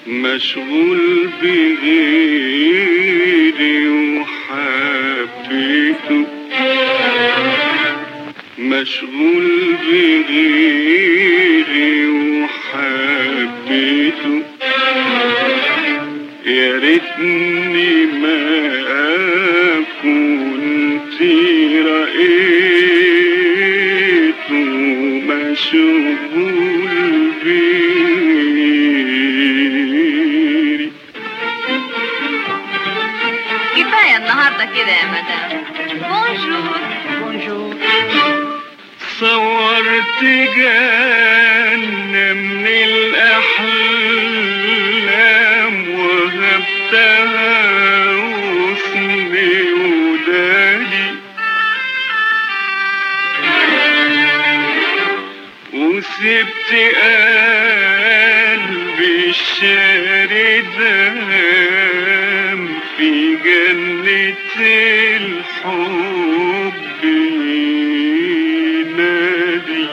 مشغول بغيري وحبيته مشغول بغيري وحبيته يا ريتني ما كنت رأيته مشغول بغيري كفاية النهاردة كده يا مدام بونجور بونجور صورت جنة من الأحلام وهبتها وصني وداني وسبت قلبي الشاردام في جنة الحب ينادي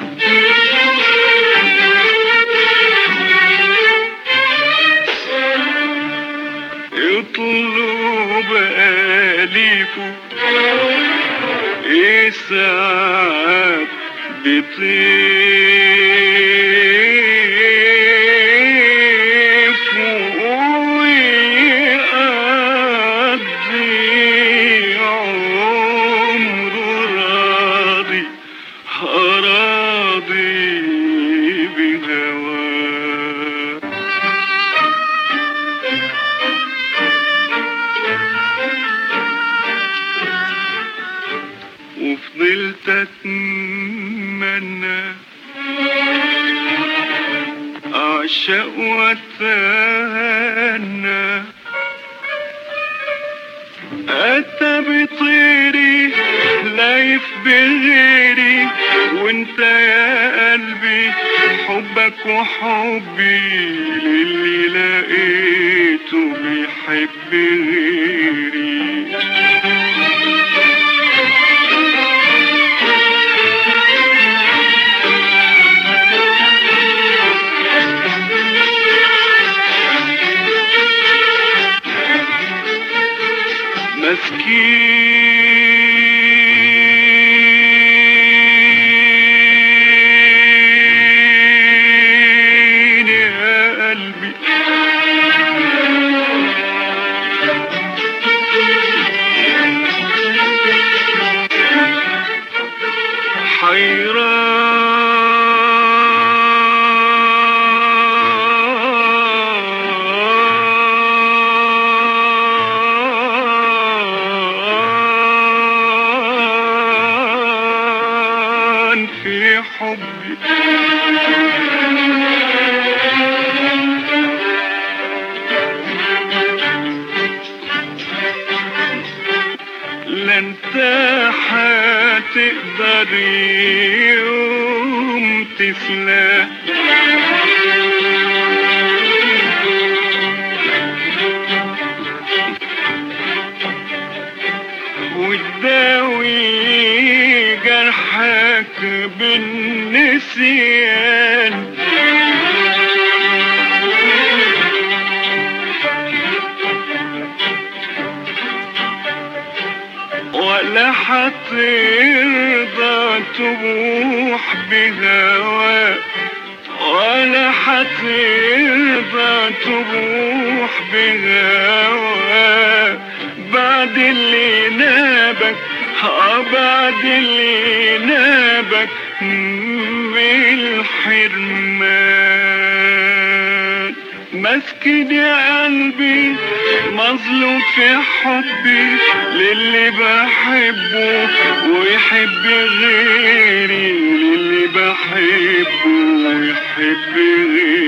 اطلب آليفه يسعد بطيف ويقضي عمره راضي راضي بهواه وفضلت اتمنى اعشق واتهنى اتى بطيري لايف بغيري وانت يا قلبي حبك وحبي للي لقيته بيحب غيري مسكين يا قلبي حيران في حبي لا انت هتقدر يوم تسلى وتداوي جرحك بالنسيان ولا حترضى تبوح بهواك ولا حترضى تبوح بهواك بعد اللي نابك اه بعد اللي نابك من الحرمان مسكين يا قلبي مظلوم في حبي للي بحبه ويحب غيري للي بحبه ويحب غيري